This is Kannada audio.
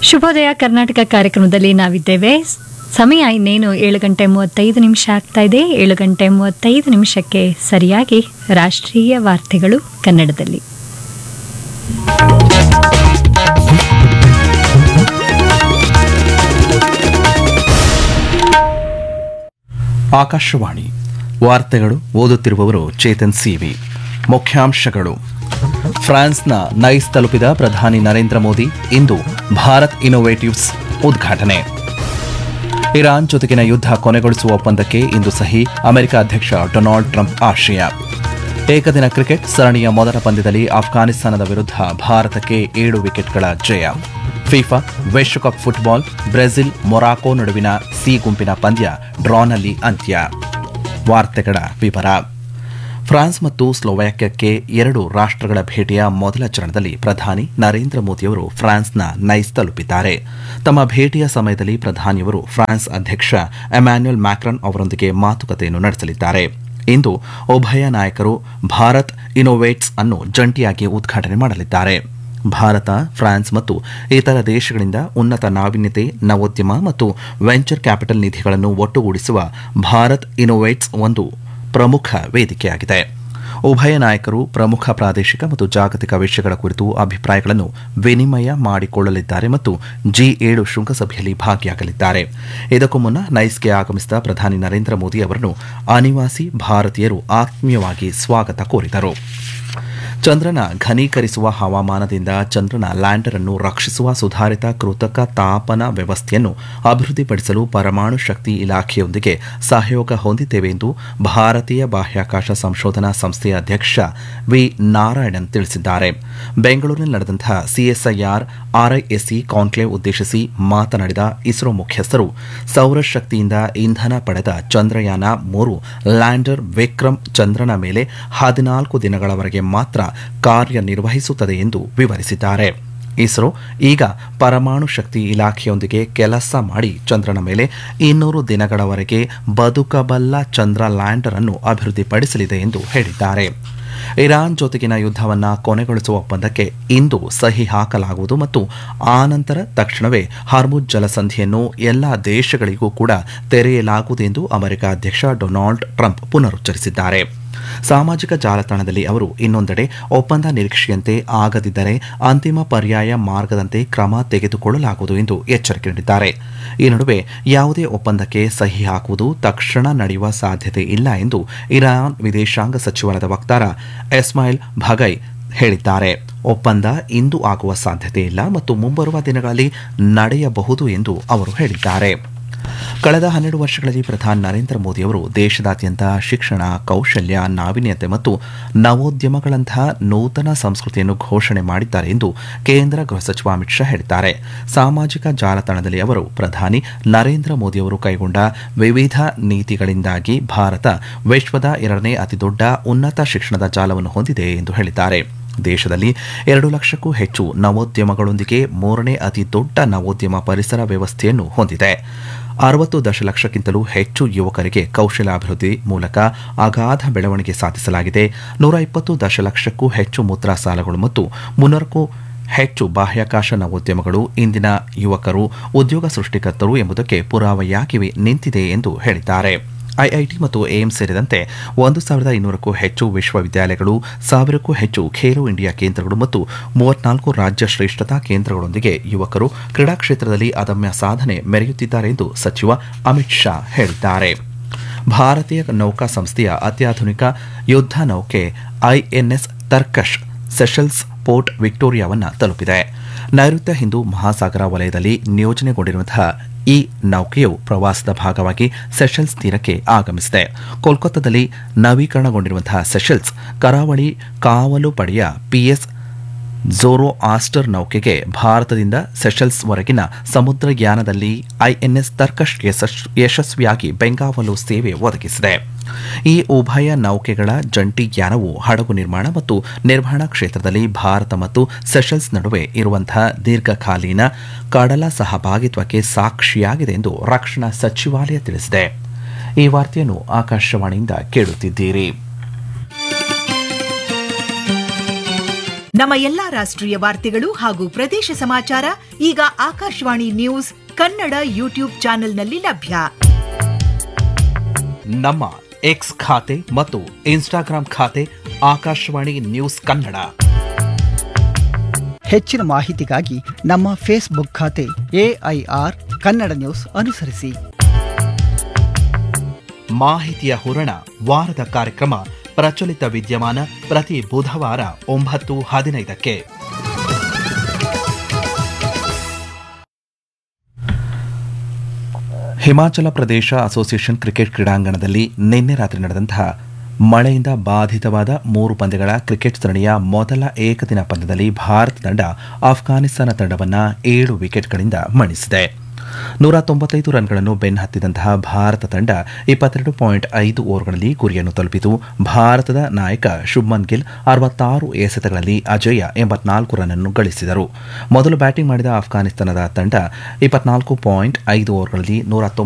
ಶುಭೋದಯ ಕರ್ನಾಟಕ ಕಾರ್ಯಕ್ರಮದಲ್ಲಿ ನಾವಿದ್ದೇವೆ ಸಮಯ ಇನ್ನೇನು ಏಳು ಗಂಟೆ ಮೂವತ್ತೈದು ನಿಮಿಷ ಆಗ್ತಾ ಇದೆ ಏಳು ಗಂಟೆ ಮೂವತ್ತೈದು ನಿಮಿಷಕ್ಕೆ ಸರಿಯಾಗಿ ರಾಷ್ಟ್ರೀಯ ವಾರ್ತೆಗಳು ಕನ್ನಡದಲ್ಲಿ ಆಕಾಶವಾಣಿ ವಾರ್ತೆಗಳು ಓದುತ್ತಿರುವವರು ಚೇತನ್ ಸಿವಿ ಮುಖ್ಯಾಂಶಗಳು ಫ್ರಾನ್ಸ್ನ ನೈಸ್ ತಲುಪಿದ ಪ್ರಧಾನಿ ನರೇಂದ್ರ ಮೋದಿ ಇಂದು ಭಾರತ್ ಇನೋವೇಟಿವ್ಸ್ ಉದ್ಘಾಟನೆ ಇರಾನ್ ಜೊತೆಗಿನ ಯುದ್ಧ ಕೊನೆಗೊಳಿಸುವ ಒಪ್ಪಂದಕ್ಕೆ ಇಂದು ಸಹಿ ಅಮೆರಿಕ ಅಧ್ಯಕ್ಷ ಡೊನಾಲ್ಡ್ ಟ್ರಂಪ್ ಆಶಯ ಏಕದಿನ ಕ್ರಿಕೆಟ್ ಸರಣಿಯ ಮೊದಲ ಪಂದ್ಯದಲ್ಲಿ ಅಫ್ಘಾನಿಸ್ತಾನದ ವಿರುದ್ಧ ಭಾರತಕ್ಕೆ ಏಳು ವಿಕೆಟ್ಗಳ ಜಯ ಫಿಫಾ ವಿಶ್ವಕಪ್ ಫುಟ್ಬಾಲ್ ಬ್ರೆಜಿಲ್ ಮೊರಾಕೊ ನಡುವಿನ ಸಿ ಗುಂಪಿನ ಪಂದ್ಯ ಡ್ರಾನಲ್ಲಿ ಅಂತ್ಯ ವಾರ್ತೆಗಳ ವಿವರ ಫ್ರಾನ್ಸ್ ಮತ್ತು ಸ್ಲೋವಾಕ್ಯಕ್ಕೆ ಎರಡು ರಾಷ್ಟ್ರಗಳ ಭೇಟಿಯ ಮೊದಲ ಚರಣದಲ್ಲಿ ಪ್ರಧಾನಿ ನರೇಂದ್ರ ಮೋದಿಯವರು ಫ್ರಾನ್ಸ್ನ ನೈಸ್ ತಲುಪಿದ್ದಾರೆ ತಮ್ಮ ಭೇಟಿಯ ಸಮಯದಲ್ಲಿ ಪ್ರಧಾನಿಯವರು ಫ್ರಾನ್ಸ್ ಅಧ್ಯಕ್ಷ ಎಮ್ಯಾನ್ಯುಯಲ್ ಮ್ಯಾಕ್ರನ್ ಅವರೊಂದಿಗೆ ಮಾತುಕತೆಯನ್ನು ನಡೆಸಲಿದ್ದಾರೆ ಇಂದು ಉಭಯ ನಾಯಕರು ಭಾರತ್ ಇನೋವೇಟ್ಸ್ ಅನ್ನು ಜಂಟಿಯಾಗಿ ಉದ್ಘಾಟನೆ ಮಾಡಲಿದ್ದಾರೆ ಭಾರತ ಫ್ರಾನ್ಸ್ ಮತ್ತು ಇತರ ದೇಶಗಳಿಂದ ಉನ್ನತ ನಾವೀನ್ಯತೆ ನವೋದ್ಯಮ ಮತ್ತು ವೆಂಚರ್ ಕ್ಯಾಪಿಟಲ್ ನಿಧಿಗಳನ್ನು ಒಟ್ಟುಗೂಡಿಸುವ ಭಾರತ್ ಇನೋವೇಟ್ಸ್ ಒಂದು ಪ್ರಮುಖ ವೇದಿಕೆಯಾಗಿದೆ ಉಭಯ ನಾಯಕರು ಪ್ರಮುಖ ಪ್ರಾದೇಶಿಕ ಮತ್ತು ಜಾಗತಿಕ ವಿಷಯಗಳ ಕುರಿತು ಅಭಿಪ್ರಾಯಗಳನ್ನು ವಿನಿಮಯ ಮಾಡಿಕೊಳ್ಳಲಿದ್ದಾರೆ ಮತ್ತು ಜಿ ಏಳು ಶೃಂಗಸಭೆಯಲ್ಲಿ ಭಾಗಿಯಾಗಲಿದ್ದಾರೆ ಇದಕ್ಕೂ ಮುನ್ನ ನೈಸ್ಗೆ ಆಗಮಿಸಿದ ಪ್ರಧಾನಿ ನರೇಂದ್ರ ಮೋದಿ ಅವರನ್ನು ಅನಿವಾಸಿ ಭಾರತೀಯರು ಆತ್ಮೀಯವಾಗಿ ಸ್ವಾಗತ ಕೋರಿದರು ಚಂದ್ರನ ಘನೀಕರಿಸುವ ಹವಾಮಾನದಿಂದ ಚಂದ್ರನ ಲ್ಯಾಂಡರ್ ಅನ್ನು ರಕ್ಷಿಸುವ ಸುಧಾರಿತ ಕೃತಕ ತಾಪನ ವ್ಯವಸ್ಥೆಯನ್ನು ಅಭಿವೃದ್ಧಿಪಡಿಸಲು ಪರಮಾಣು ಶಕ್ತಿ ಇಲಾಖೆಯೊಂದಿಗೆ ಸಹಯೋಗ ಹೊಂದಿದ್ದೇವೆ ಎಂದು ಭಾರತೀಯ ಬಾಹ್ಯಾಕಾಶ ಸಂಶೋಧನಾ ಸಂಸ್ಥೆಯ ಅಧ್ಯಕ್ಷ ವಿ ನಾರಾಯಣನ್ ತಿಳಿಸಿದ್ದಾರೆ ಬೆಂಗಳೂರಿನಲ್ಲಿ ನಡೆದಂತಹ ಸಿಎಸ್ಐಆರ್ ಆರ್ಐಎಸ್ಸಿ ಕಾನ್ಕ್ಲೇವ್ ಉದ್ದೇಶಿಸಿ ಮಾತನಾಡಿದ ಇಸ್ರೋ ಮುಖ್ಯಸ್ಥರು ಸೌರಶಕ್ತಿಯಿಂದ ಇಂಧನ ಪಡೆದ ಚಂದ್ರಯಾನ ಮೂರು ಲ್ಯಾಂಡರ್ ವಿಕ್ರಮ್ ಚಂದ್ರನ ಮೇಲೆ ಹದಿನಾಲ್ಕು ದಿನಗಳವರೆಗೆ ಮಾತ್ರ ಕಾರ್ಯನಿರ್ವಹಿಸುತ್ತದೆ ಎಂದು ವಿವರಿಸಿದ್ದಾರೆ ಇಸ್ರೋ ಈಗ ಪರಮಾಣು ಶಕ್ತಿ ಇಲಾಖೆಯೊಂದಿಗೆ ಕೆಲಸ ಮಾಡಿ ಚಂದ್ರನ ಮೇಲೆ ಇನ್ನೂರು ದಿನಗಳವರೆಗೆ ಬದುಕಬಲ್ಲ ಚಂದ್ರ ಲ್ಯಾಂಡರ್ ಅನ್ನು ಅಭಿವೃದ್ಧಿಪಡಿಸಲಿದೆ ಎಂದು ಹೇಳಿದ್ದಾರೆ ಇರಾನ್ ಜೊತೆಗಿನ ಯುದ್ಧವನ್ನು ಕೊನೆಗೊಳಿಸುವ ಒಪ್ಪಂದಕ್ಕೆ ಇಂದು ಸಹಿ ಹಾಕಲಾಗುವುದು ಮತ್ತು ಆ ನಂತರ ತಕ್ಷಣವೇ ಹಾರ್ಮುಜ್ ಜಲಸಂಧಿಯನ್ನು ಎಲ್ಲಾ ದೇಶಗಳಿಗೂ ಕೂಡ ತೆರೆಯಲಾಗುವುದು ಎಂದು ಅಮೆರಿಕ ಅಧ್ಯಕ್ಷ ಡೊನಾಲ್ಡ್ ಟ್ರಂಪ್ ಪುನರುಚ್ಚರಿಸಿದ್ದಾರೆ ಸಾಮಾಜಿಕ ಜಾಲತಾಣದಲ್ಲಿ ಅವರು ಇನ್ನೊಂದೆಡೆ ಒಪ್ಪಂದ ನಿರೀಕ್ಷೆಯಂತೆ ಆಗದಿದ್ದರೆ ಅಂತಿಮ ಪರ್ಯಾಯ ಮಾರ್ಗದಂತೆ ಕ್ರಮ ತೆಗೆದುಕೊಳ್ಳಲಾಗುವುದು ಎಂದು ಎಚ್ಚರಿಕೆ ನೀಡಿದ್ದಾರೆ ಈ ನಡುವೆ ಯಾವುದೇ ಒಪ್ಪಂದಕ್ಕೆ ಸಹಿ ಹಾಕುವುದು ತಕ್ಷಣ ನಡೆಯುವ ಸಾಧ್ಯತೆ ಇಲ್ಲ ಎಂದು ಇರಾನ್ ವಿದೇಶಾಂಗ ಸಚಿವಾಲಯದ ವಕ್ತಾರ ಎಸ್ಮಾಯಿಲ್ ಭಗೈ ಹೇಳಿದ್ದಾರೆ ಒಪ್ಪಂದ ಇಂದು ಆಗುವ ಸಾಧ್ಯತೆ ಇಲ್ಲ ಮತ್ತು ಮುಂಬರುವ ದಿನಗಳಲ್ಲಿ ನಡೆಯಬಹುದು ಎಂದು ಅವರು ಹೇಳಿದ್ದಾರೆ ಕಳೆದ ಹನ್ನೆರಡು ವರ್ಷಗಳಲ್ಲಿ ಪ್ರಧಾನಿ ನರೇಂದ್ರ ಮೋದಿ ಅವರು ದೇಶದಾದ್ಯಂತ ಶಿಕ್ಷಣ ಕೌಶಲ್ಯ ನಾವೀನ್ಯತೆ ಮತ್ತು ನವೋದ್ಯಮಗಳಂತಹ ನೂತನ ಸಂಸ್ಕೃತಿಯನ್ನು ಘೋಷಣೆ ಮಾಡಿದ್ದಾರೆ ಎಂದು ಕೇಂದ್ರ ಗೃಹ ಸಚಿವ ಅಮಿತ್ ಶಾ ಹೇಳಿದ್ದಾರೆ ಸಾಮಾಜಿಕ ಜಾಲತಾಣದಲ್ಲಿ ಅವರು ಪ್ರಧಾನಿ ನರೇಂದ್ರ ಮೋದಿ ಅವರು ಕೈಗೊಂಡ ವಿವಿಧ ನೀತಿಗಳಿಂದಾಗಿ ಭಾರತ ವಿಶ್ವದ ಎರಡನೇ ಅತಿದೊಡ್ಡ ಉನ್ನತ ಶಿಕ್ಷಣದ ಜಾಲವನ್ನು ಹೊಂದಿದೆ ಎಂದು ಹೇಳಿದ್ದಾರೆ ದೇಶದಲ್ಲಿ ಎರಡು ಲಕ್ಷಕ್ಕೂ ಹೆಚ್ಚು ನವೋದ್ಯಮಗಳೊಂದಿಗೆ ಮೂರನೇ ಅತಿ ದೊಡ್ಡ ನವೋದ್ಯಮ ಪರಿಸರ ವ್ಯವಸ್ಥೆಯನ್ನು ಹೊಂದಿದೆ ಅರವತ್ತು ದಶಲಕ್ಷಕ್ಕಿಂತಲೂ ಹೆಚ್ಚು ಯುವಕರಿಗೆ ಕೌಶಲಾಭಿವೃದ್ಧಿ ಮೂಲಕ ಅಗಾಧ ಬೆಳವಣಿಗೆ ಸಾಧಿಸಲಾಗಿದೆ ನೂರ ಇಪ್ಪತ್ತು ದಶಲಕ್ಷಕ್ಕೂ ಹೆಚ್ಚು ಮುದ್ರಾ ಸಾಲಗಳು ಮತ್ತು ಮುನ್ನೂರಕ್ಕೂ ಹೆಚ್ಚು ಬಾಹ್ಯಾಕಾಶ ನವೋದ್ಯಮಗಳು ಇಂದಿನ ಯುವಕರು ಉದ್ಯೋಗ ಸೃಷ್ಟಿಕರ್ತರು ಎಂಬುದಕ್ಕೆ ಪುರಾವೆಯಾಗಿವೆ ನಿಂತಿದೆ ಎಂದು ಹೇಳಿದ್ದಾರೆ ಐಐಟಿ ಮತ್ತು ಏಮ್ಸ್ ಸೇರಿದಂತೆ ಒಂದು ಸಾವಿರದ ಇನ್ನೂರಕ್ಕೂ ಹೆಚ್ಚು ವಿಶ್ವವಿದ್ಯಾಲಯಗಳು ಸಾವಿರಕ್ಕೂ ಹೆಚ್ಚು ಖೇಲೋ ಇಂಡಿಯಾ ಕೇಂದ್ರಗಳು ಮತ್ತು ಮೂವತ್ನಾಲ್ಕು ರಾಜ್ಯ ಶ್ರೇಷ್ಠತಾ ಕೇಂದ್ರಗಳೊಂದಿಗೆ ಯುವಕರು ಕ್ರೀಡಾ ಕ್ಷೇತ್ರದಲ್ಲಿ ಅದಮ್ಯ ಸಾಧನೆ ಮೆರೆಯುತ್ತಿದ್ದಾರೆ ಎಂದು ಸಚಿವ ಅಮಿತ್ ಶಾ ಹೇಳಿದ್ದಾರೆ ಭಾರತೀಯ ನೌಕಾ ಸಂಸ್ಥೆಯ ಅತ್ಯಾಧುನಿಕ ಯುದ್ಧ ನೌಕೆ ಐಎನ್ಎಸ್ ತರ್ಕಶ್ ಸೆಷಲ್ಸ್ ಪೋರ್ಟ್ ವಿಕ್ಟೋರಿಯಾವನ್ನು ತಲುಪಿದೆ ನೈಋತ್ಯ ಹಿಂದೂ ಮಹಾಸಾಗರ ವಲಯದಲ್ಲಿ ನಿಯೋಜನೆಗೊಂಡಿರುವಂತಹ ಈ ನೌಕೆಯು ಪ್ರವಾಸದ ಭಾಗವಾಗಿ ಸೆಷಲ್ಸ್ ತೀರಕ್ಕೆ ಆಗಮಿಸಿದೆ ಕೋಲ್ಕತ್ತಾದಲ್ಲಿ ನವೀಕರಣಗೊಂಡಿರುವಂತಹ ಸೆಷಲ್ಸ್ ಕರಾವಳಿ ಕಾವಲು ಪಡೆಯ ಪಿಎಸ್ ಝೋರೋ ಆಸ್ಟರ್ ನೌಕೆಗೆ ಭಾರತದಿಂದ ಸೆಷಲ್ಸ್ವರೆಗಿನ ಸಮುದ್ರಯಾನದಲ್ಲಿ ಐಎನ್ಎಸ್ ತರ್ಕಶ್ ಯಶಸ್- ಯಶಸ್ವಿಯಾಗಿ ಬೆಂಗಾವಲು ಸೇವೆ ಒದಗಿಸಿದೆ ಈ ಉಭಯ ನೌಕೆಗಳ ಜಂಟಿ ಯಾನವು ಹಡಗು ನಿರ್ಮಾಣ ಮತ್ತು ನಿರ್ವಹಣಾ ಕ್ಷೇತ್ರದಲ್ಲಿ ಭಾರತ ಮತ್ತು ಸೆಷಲ್ಸ್ ನಡುವೆ ಇರುವಂತಹ ದೀರ್ಘಕಾಲೀನ ಕಡಲ ಸಹಭಾಗಿತ್ವಕ್ಕೆ ಸಾಕ್ಷಿಯಾಗಿದೆ ಎಂದು ರಕ್ಷಣಾ ಸಚಿವಾಲಯ ತಿಳಿಸಿದೆ ಈ ವಾರ್ತೆಯನ್ನು ಆಕಾಶವಾಣಿಯಿಂದ ಕೇಳುತ್ತಿದ್ದೀರಿ ನಮ್ಮ ಎಲ್ಲಾ ರಾಷ್ಟ್ರೀಯ ವಾರ್ತೆಗಳು ಹಾಗೂ ಪ್ರದೇಶ ಸಮಾಚಾರ ಈಗ ಆಕಾಶವಾಣಿ ನ್ಯೂಸ್ ಕನ್ನಡ ಯೂಟ್ಯೂಬ್ ಚಾನೆಲ್ನಲ್ಲಿ ಲಭ್ಯ ನಮ್ಮ ಎಕ್ಸ್ ಖಾತೆ ಮತ್ತು ಇನ್ಸ್ಟಾಗ್ರಾಂ ಖಾತೆ ಆಕಾಶವಾಣಿ ನ್ಯೂಸ್ ಕನ್ನಡ ಹೆಚ್ಚಿನ ಮಾಹಿತಿಗಾಗಿ ನಮ್ಮ ಫೇಸ್ಬುಕ್ ಖಾತೆ ಎಐಆರ್ ಕನ್ನಡ ನ್ಯೂಸ್ ಅನುಸರಿಸಿ ಮಾಹಿತಿಯ ಹೂರಣ ವಾರದ ಕಾರ್ಯಕ್ರಮ ಪ್ರಚಲಿತ ವಿದ್ಯಮಾನ ಪ್ರತಿ ಬುಧವಾರ ಒಂಬತ್ತು ಹದಿನೈದಕ್ಕೆ ಹಿಮಾಚಲ ಪ್ರದೇಶ ಅಸೋಸಿಯೇಷನ್ ಕ್ರಿಕೆಟ್ ಕ್ರೀಡಾಂಗಣದಲ್ಲಿ ನಿನ್ನೆ ರಾತ್ರಿ ನಡೆದಂತಹ ಮಳೆಯಿಂದ ಬಾಧಿತವಾದ ಮೂರು ಪಂದ್ಯಗಳ ಕ್ರಿಕೆಟ್ ಸರಣಿಯ ಮೊದಲ ಏಕದಿನ ಪಂದ್ಯದಲ್ಲಿ ಭಾರತ ತಂಡ ಆಫ್ಘಾನಿಸ್ತಾನ ತಂಡವನ್ನು ಏಳು ವಿಕೆಟ್ಗಳಿಂದ ಮಣಿಸಿದೆ ನೂರ ತೊಂಬತ್ತೈದು ರನ್ಗಳನ್ನು ಬೆನ್ನಹತ್ತಿದಂತಹ ಭಾರತ ತಂಡ ಇಪ್ಪತ್ತೆರಡು ಪಾಯಿಂಟ್ ಐದು ಓವರ್ಗಳಲ್ಲಿ ಗುರಿಯನ್ನು ತಲುಪಿತು ಭಾರತದ ನಾಯಕ ಶುಭ್ಮನ್ ಗಿಲ್ ಅರವತ್ತಾರು ಎಸೆತಗಳಲ್ಲಿ ಅಜಯ ಎಂಬತ್ನಾಲ್ಕು ರನ್ನನ್ನು ಗಳಿಸಿದರು ಮೊದಲು ಬ್ಯಾಟಿಂಗ್ ಮಾಡಿದ ಆಫ್ಘಾನಿಸ್ತಾನದ ತಂಡ ಇಪ್ಪತ್ನಾಲ್ಕು ಪಾಯಿಂಟ್ ಐದು ಓವರ್ಗಳಲ್ಲಿ ನೂರ